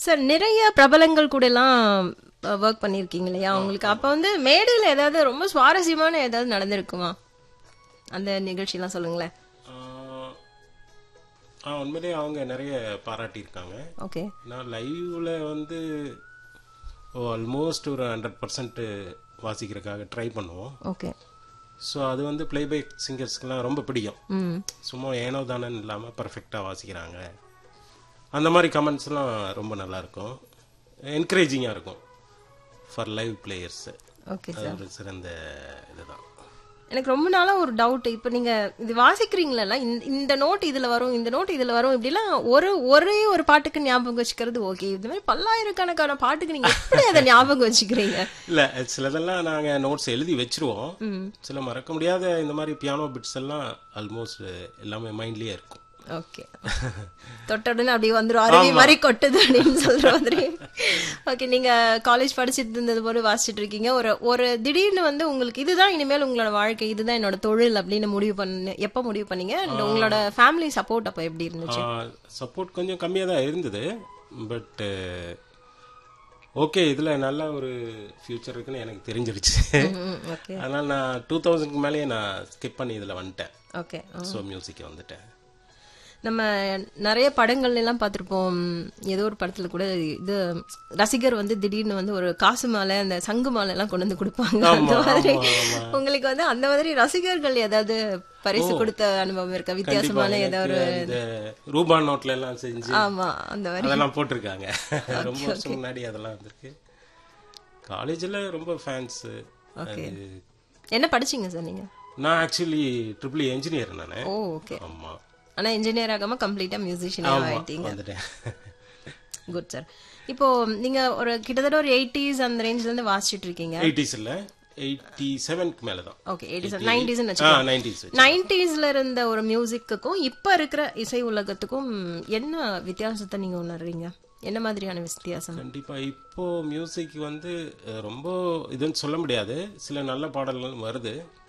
sir நிறைய பிரபலங்கள் கூட எல்லாம் ஒர்க் பண்ணிருக்கீங்க இல்லையா உங்களுக்கு அப்ப வந்து மேடையில ஏதாவது ரொம்ப சுவாரஸ்யமான ஏதாவது நடந்திருக்குமா அந்த நிகழ்ச்சி எல்லாம் சொல்லுங்களேன் ஆஹ், ஆ உண்மையிலேயே அவங்க நிறைய பாராட்டியிருக்காங்க ஓகே நான் லைவ்ல வந்து ஆல்மோஸ்ட் ஒரு ஹண்ட்ரட் பர்சன்ட் வாசிக்கிறதுக்காக ட்ரை பண்ணுவோம் ஓகே ஸோ அது வந்து பிளேபேக் சிங்கர்ஸ்க்கெல்லாம் ரொம்ப பிடிக்கும் ம் சும்மா ஏனோ தானன்னு இல்லாமல் பர்ஃபெக்டாக வாசிக்கிறாங்க அந்த மாதிரி கமெண்ட்ஸ்லாம் ரொம்ப நல்லா இருக்கும் என்கரேஜிங்காக இருக்கும் ஃபார் லைவ் பிளேயர்ஸ் ஓகே அது ஒரு சிறந்த இதுதான் எனக்கு ரொம்ப நாளா ஒரு டவுட் இப்ப நீங்க இது வாசிக்கிறீங்களா இந்த இந்த நோட் இதுல வரும் இந்த நோட் இதுல வரும் இப்படிலாம் ஒரு ஒரே ஒரு பாட்டுக்கு ஞாபகம் வச்சுக்கிறது ஓகே இந்த மாதிரி பல்லாயிரக்கணக்கான பாட்டுக்கு நீங்க எப்படி அதை ஞாபகம் வச்சுக்கிறீங்க இல்லை சிலதெல்லாம் நாங்கள் நோட்ஸ் எழுதி வச்சிருவோம் ம் சில மறக்க முடியாத இந்த மாதிரி பியானோ பிட்ஸ் எல்லாம் ஆல்மோஸ்ட் எல்லாமே மைண்ட்லயே இருக்கும் ஓகே தொட்ட உடனே அப்படியே வந்துரும் அருவி மாதிரி கொட்டுது அப்படின்னு சொல்ற மாதிரி ஓகே நீங்க காலேஜ் படிச்சிட்டு இருந்தது போது வாசிச்சிட்டு இருக்கீங்க ஒரு ஒரு திடீர்னு வந்து உங்களுக்கு இதுதான் இனிமேல் உங்களோட வாழ்க்கை இதுதான் என்னோட தொழில் அப்படின்னு முடிவு பண்ண எப்ப முடிவு பண்ணீங்க And உங்களோட ஃபேமிலி சப்போர்ட் அப்ப எப்படி இருந்துச்சு சப்போர்ட் கொஞ்சம் கம்மியாக தான் இருந்தது பட் ஓகே இதில் நல்ல ஒரு ஃபியூச்சர் இருக்குன்னு எனக்கு தெரிஞ்சிருச்சு ஓகே அதனால நான் டூ தௌசண்ட்க்கு மேலேயே நான் ஸ்கிப் பண்ணி இதில் வந்துட்டேன் ஓகே ஸோ மியூசிக் வந்துட்டேன் நம்ம நிறைய படங்கள்ல எல்லாம் பார்த்திருப்போம் ஏதோ ஒரு படத்துல கூட இது ரசிகர் வந்து திடீர்னு வந்து ஒரு காசு மாலை அந்த சங்கு மாலை எல்லாம் கொண்டு வந்து கொடுப்பாங்க அந்த மாதிரி உங்களுக்கு வந்து அந்த மாதிரி ரசிகர்கள் ஏதாவது பரிசு கொடுத்த அனுபவம் இருக்கா வித்தியாசமான ஏதாவது ஒரு இந்த ரூபா நோட்ல எல்லாம் செஞ்சு ஆமா அந்த மாதிரி அதெல்லாம் போட்டிருக்காங்க ரொம்ப வருஷம் முன்னாடி அதெல்லாம் வந்திருக்கு காலேஜில் ரொம்ப ஃபேன்ஸ் என்ன படிச்சீங்க சார் நீங்க நான் ஆக்சுவலி ட்ரிபிள் இன்ஜினியர் நான் ஓ ஓகே ஆமா ஆனா இன்ஜினியர் ஆகாம கம்ப்ளீட்டா மியூசிஷியன் ஆயிட்டீங்க வந்துட்டேன் குட் சார் இப்போ நீங்க ஒரு கிட்டத்தட்ட ஒரு எயிட்டிஸ் அந்த ரேஞ்ச்ல இருந்து வாசிச்சுட்டு இருக்கீங்க எயிட்டிஸ்ல எயிட்டி செவன்க்கு மேல தான் okay eighties nineties ah nineties நைன்டிஸ்ல இருந்த ஒரு மியூசிக்குக்கும் இப்ப இருக்கிற இசை உலகத்துக்கும் என்ன வித்தியாசத்தை நீங்க உணர்றீங்க என்ன மாதிரியான வித்தியாசம் கண்டிப்பா இப்போ மியூசிக் வந்து அஹ், ரொம்ப இதுன்னு சொல்ல முடியாது சில நல்ல பாடல்கள் வருது